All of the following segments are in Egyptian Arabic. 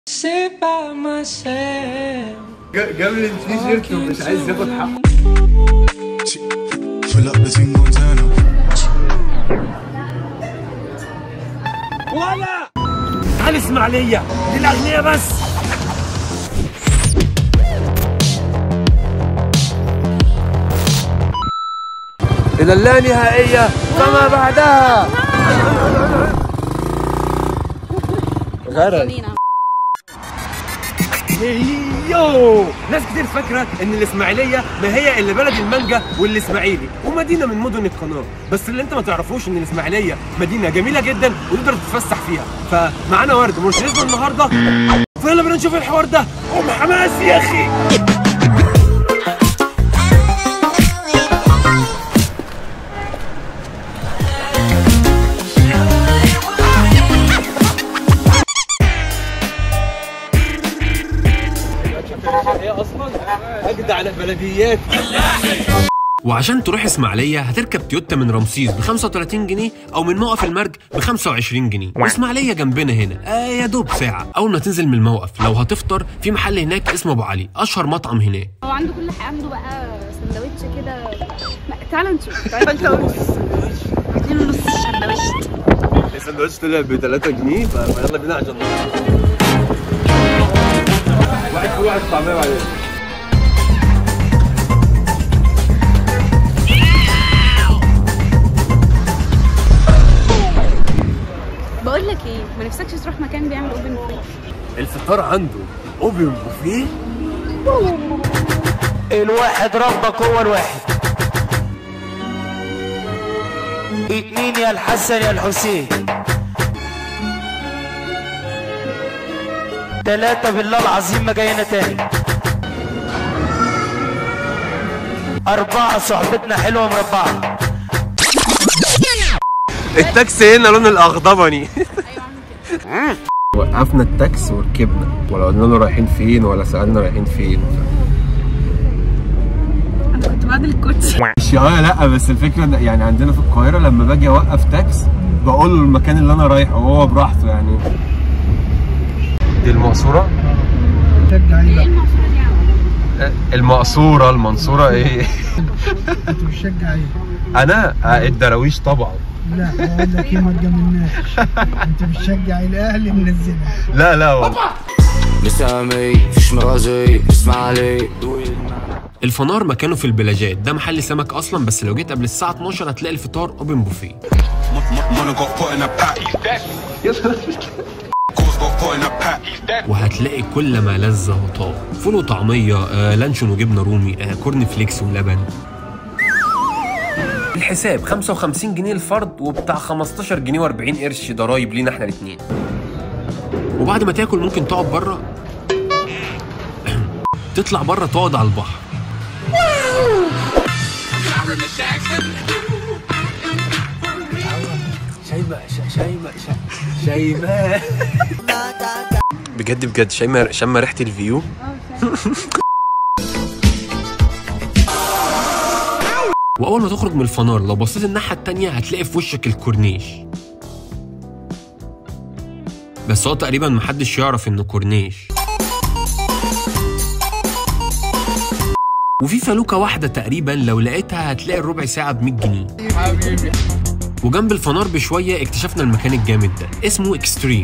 sit by myself. جاب لي التيشيرت ومش عايز ياخد حقه Fill up the thing, gon' turn up. ولا تعال اسماعيليه للاغنياء بس الى اللانهائيه فما بعدها غرق يو ناس كتير فاكره ان الاسماعيليه ما هي الا بلد المانجا والاسماعيلي ومدينه من مدن القناه بس اللي انت ما تعرفوش ان الاسماعيليه مدينه جميله جدا وتقدر تتفسح فيها فمعانا ورد مرشدنا النهارده فيلا بينا نشوف الحوار ده ام حماس يا اخي هي اصلا اجدع على بلديات وعشان تروح اسماعيليه هتركب تويوتا من رمسيس ب 35 جنيه او من موقف المرج ب 25 جنيه واسماعيليه جنبنا هنا آه يا دوب ساعه اول ما تنزل من الموقف لو هتفطر في محل هناك اسمه ابو علي اشهر مطعم هناك هو عنده كل حاجه عنده بقى سندوتش كده ما- تعال نشوف تعال نشوف اتنين ونص سندوتش السندوتش طلع ب 3 جنيه ف- فيلا بينا عشان واحد كل واحد طعميه بعدين بقول لك ايه ما نفسكش تروح مكان بيعمل اوبن بوفيه الفطار عنده اوبن بوفيه الواحد ربك هو الواحد اتنين يا الحسن يا الحسين تلاتة بالله العظيم ما جاينا تاني أربعة صحبتنا حلوة مربعة التاكسي هنا لون الاخضبني وقفنا التاكسي وركبنا ولا قلنا له رايحين فين ولا سالنا رايحين فين انا كنت بعد الكوتشي مش اه لا بس الفكره إن يعني عندنا في القاهره لما باجي اوقف تاكس بقول له المكان اللي انا رايحه وهو براحته يعني دي المقصوره ايه المقصوره دي يا عم المقصوره المنصوره ايه انت بتشجع ايه؟ انا آه، الدراويش طبعا لا بقول لك ايه ما تجاملناش انت بتشجع الاهلي منزلها لا لا والله لسامي فيش مرازي اسمع لي الفنار مكانه في البلاجات ده محل سمك اصلا بس لو جيت قبل الساعه 12 هتلاقي الفطار اوبن بوفيه Mother got put in a pack. Goals got put in a pack. وهتلاقي كل ما لذ وطاب فول وطعميه آه لانشون وجبنه رومي آه كورن فليكس ولبن الحساب 55 جنيه الفرد وبتاع 15 جنيه و40 قرش ضرايب لينا احنا الاثنين وبعد ما تاكل ممكن تقعد بره تطلع بره تقعد على البحر شيماء شيماء شيماء بجد بجد شايمه شامه ريحه الفيو واول ما تخرج من الفنار لو بصيت الناحيه التانية هتلاقي في وشك الكورنيش بس هو تقريبا محدش يعرف انه كورنيش وفي فلوكة واحدة تقريبا لو لقيتها هتلاقي الربع ساعة ب 100 جنيه وجنب الفنار بشوية اكتشفنا المكان الجامد ده اسمه اكستريم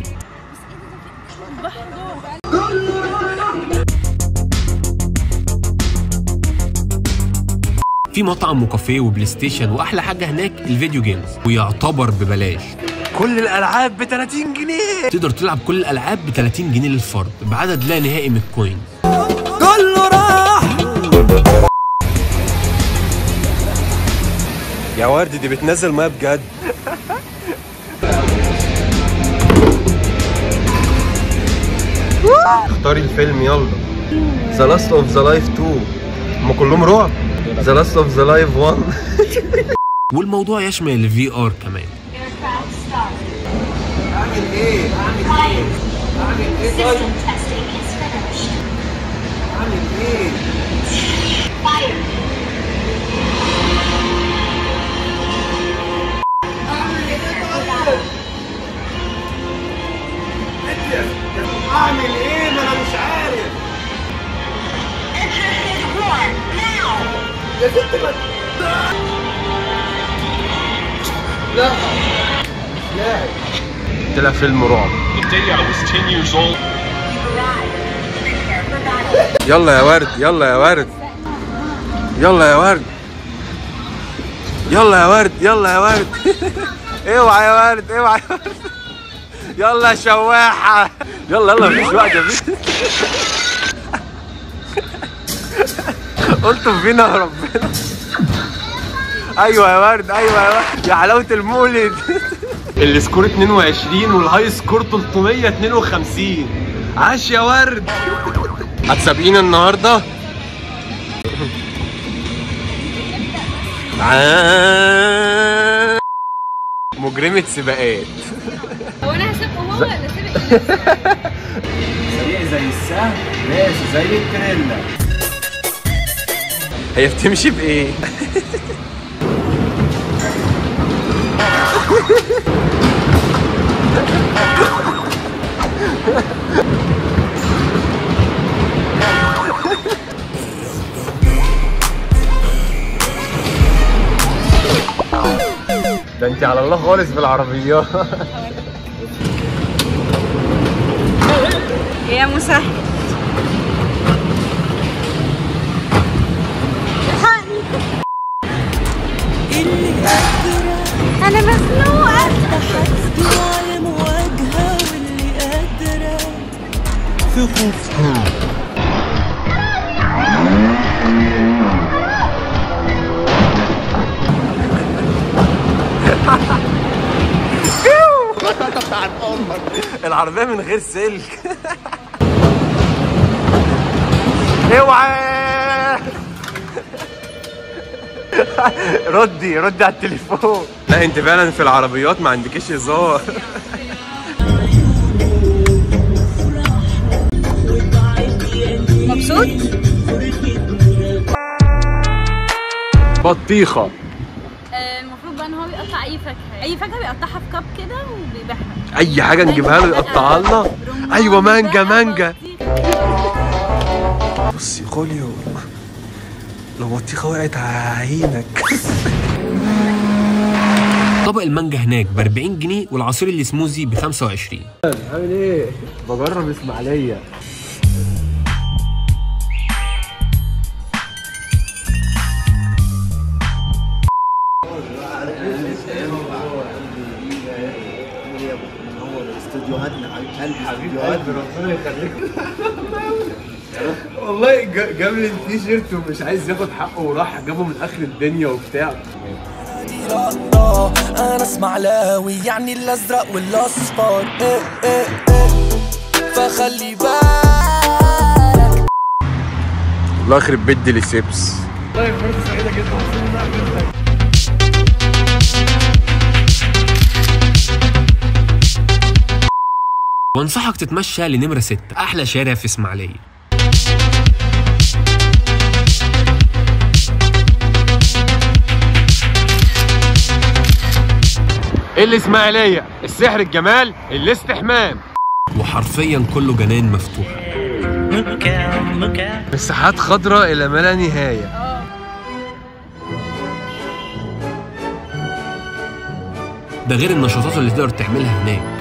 في مطعم وكافيه وبلاي ستيشن واحلى حاجه هناك الفيديو جيمز ويعتبر ببلاش كل الالعاب ب 30 جنيه تقدر تلعب كل الالعاب ب 30 جنيه للفرد بعدد لا نهائي من الكوين كله راح يا ورد دي بتنزل ميه بجد اختاري الفيلم يلا ذا لاست اوف ذا لايف 2 هم كلهم رعب ذا لاست اوف ذا لايف 1 والموضوع يشمل الفي ار كمان اعمل ايه يا ست ما لا لاعب طلع فيلم رعب يلا يا ورد يلا يا ورد يلا يا ورد يلا يا ورد يلا يا ورد اوعى يا ورد اوعى يا ورد يلا يا شواحة يلا يلا مفيش وقت مفيش قلتوا فينا يا ربنا ايوه يا ورد ايوه يا ورد يا حلاوة المولد السكور 22 والهاي سكور 352 عاش يا ورد هتسابقينا النهارده آه. مجرمة سباقات هو انا هسيبه هو ولا سيبك سريع زي السهم ماشي زي التريلا هي بتمشي بايه؟ ده انت على الله خالص بالعربيات يا مسهل انا مخنوقه العربية من غير سلك اوعى ردي ردي على التليفون لا انت فعلا في العربيات ما عندكيش هزار مبسوط بطيخة آه، المفروض بقى ان هو بيقطع اي فاكهه اي فاكهه بيقطعها في كاب كده وبيبيعها اي حاجة نجيبها له يقطعها لنا رمان ايوه مانجا بقى، مانجا بطيخ. بصي خوليو لو بطيخة وقعت عينك طبق المانجا هناك ب 40 جنيه والعصير السموزي ب 25 عامل ايه؟ بجرب اسماعيلية والله جا- جاب لي التيشيرت ومش عايز ياخد حقه وراح جابه من اخر الدنيا وبتاع لقطة أنا اسماعيلاوي يعني الأزرق والأصفر إيه إيه إيه فخلي بالك الله يخرب بيت ديليسيبس وانصحك تتمشى لنمرة 6 أحلى شارع في إسماعيلية الاسماعيليه السحر الجمال الاستحمام وحرفيا كله جنان مفتوحة مساحات خضراء الى ما لا نهايه ده غير النشاطات اللي تقدر تعملها هناك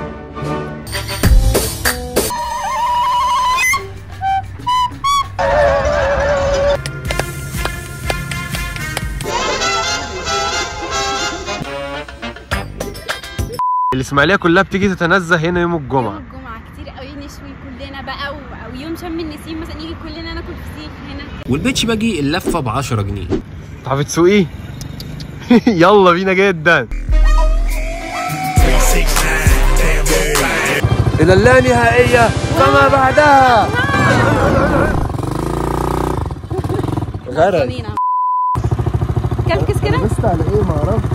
الاسماعيليه كلها بتيجي تتنزه هنا يوم الجمعه الجمعه كتير قوي نشوي كلنا بقى او, أو يوم شم النسيم مثلا نيجي كلنا ناكل فسيخ هنا والبيتش باجي اللفة ب 10 جنيه تعرفي تسوقي يلا بينا جدا الى اللانهائيه فما بعدها غرق طنينة كلكس كده لسه على ايه ما اعرفش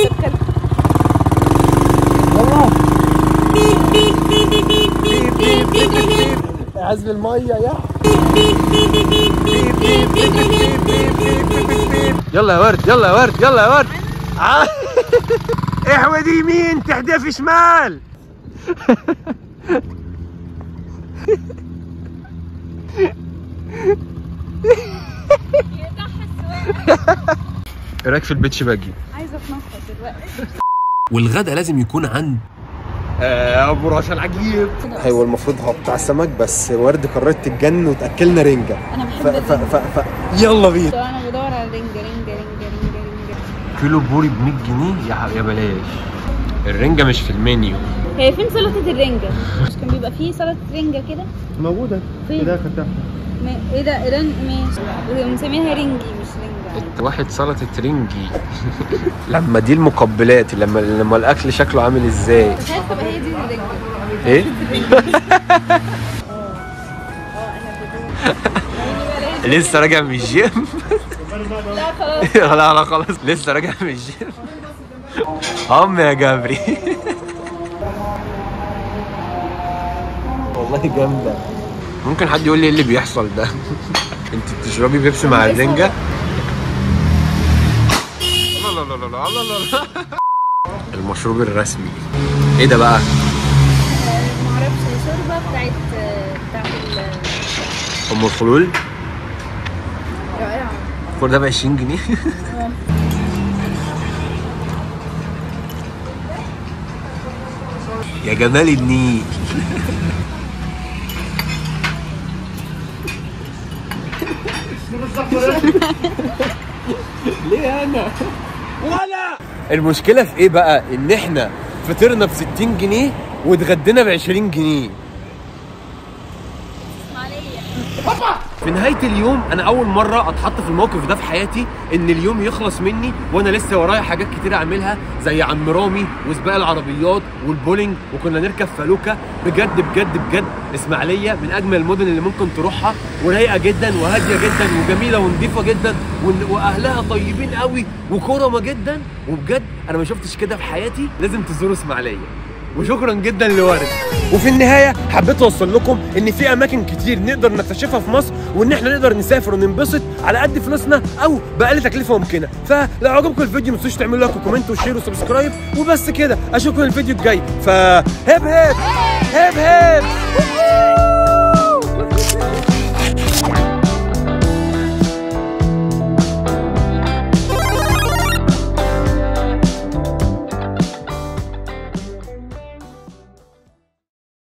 عزل الميه يا يلا يا ورد يلا يا ورد يلا يا ورد ع- احود يمين تحدف شمال يقطعها السواق ايه رايك في البيتش باجي عايزه اتنطط دلوقتي والغدا لازم يكون عند آه ابو رشا العجيب هو المفروض هو بتاع سمك بس ورد قررت تتجنن وتاكلنا رنجه انا ف بحب ف الرنجة. ف ف يلا بينا انا بدور على رنجة رنجة رنجة رنجة رنجة كيلو بوري ب 100 جنيه يا يا بلاش الرنجه مش في المنيو هي فين سلطة الرنجة؟ مش كان بيبقى فيه سلطة رنجة كده؟ موجوده فين؟ كده خدتها ما- ايه ده رن ماشي مسمينها رنجي مش رنجة انت واحد سلطه رنجي لما دي المقبلات لما لما الاكل شكله عامل ازاي تخيل تبقى هي دي الرنجة ايه لسه راجع من الجيم لا خلاص لا لا خلاص لسه راجع من الجيم هم يا جبري والله جامده ممكن حد يقول لي ايه اللي بيحصل ده انت بتشربي بيبسي مع الرنجه لا لا لا لا لا لا لا المشروب الرسمي ايه ده بقى معرفش هي شوربة بتاعت بتاعت ال ام الخلول رائعة كل ده ب 20 جنيه يا جمال النيل ليه انا ولا المشكله في ايه بقى ان احنا فطرنا ب 60 جنيه واتغدينا ب 20 جنيه في نهاية اليوم أنا أول مرة أتحط في الموقف ده في حياتي إن اليوم يخلص مني وأنا لسه ورايا حاجات كتير أعملها زي عم رامي وسباق العربيات والبولينج وكنا نركب فلوكة بجد بجد بجد إسماعيلية من أجمل المدن اللي ممكن تروحها ورايقة جدا وهادية جدا وجميلة ونظيفة جدا وإن- وأهلها طيبين قوي وكرمة جدا وبجد أنا ما شفتش كده في حياتي لازم تزوروا إسماعيلية وشكرا جدا لورد وفي النهايه حبيت اوصل لكم ان في اماكن كتير نقدر نكتشفها في مصر وان احنا نقدر نسافر وننبسط على قد فلوسنا او باقل تكلفه ممكنه فلو عجبكم الفيديو ما تنسوش تعملوا لايك وكومنت وشير وسبسكرايب وبس كده اشوفكم الفيديو الجاي فهب هب هب هب